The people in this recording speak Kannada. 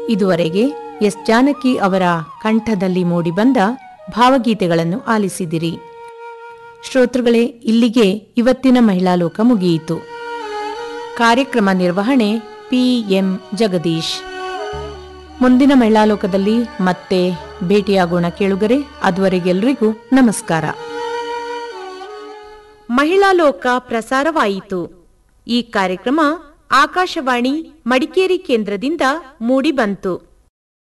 ಇದುವರೆಗೆ ಎಸ್ ಜಾನಕಿ ಅವರ ಕಂಠದಲ್ಲಿ ಮೂಡಿಬಂದ ಭಾವಗೀತೆಗಳನ್ನು ಆಲಿಸಿದಿರಿ ಶ್ರೋತೃಗಳೇ ಇಲ್ಲಿಗೆ ಇವತ್ತಿನ ಮಹಿಳಾ ಲೋಕ ಮುಗಿಯಿತು ಕಾರ್ಯಕ್ರಮ ನಿರ್ವಹಣೆ ಪಿಎಂ ಜಗದೀಶ್ ಮುಂದಿನ ಮಹಿಳಾ ಲೋಕದಲ್ಲಿ ಮತ್ತೆ ಭೇಟಿಯಾಗೋಣ ಕೇಳುಗರೆ ಅದುವರೆಗೆಲ್ಲರಿಗೂ ನಮಸ್ಕಾರ ಮಹಿಳಾ ಲೋಕ ಪ್ರಸಾರವಾಯಿತು ಈ ಕಾರ್ಯಕ್ರಮ ಆಕಾಶವಾಣಿ ಮಡಿಕೇರಿ ಕೇಂದ್ರದಿಂದ ಮೂಡಿಬಂತು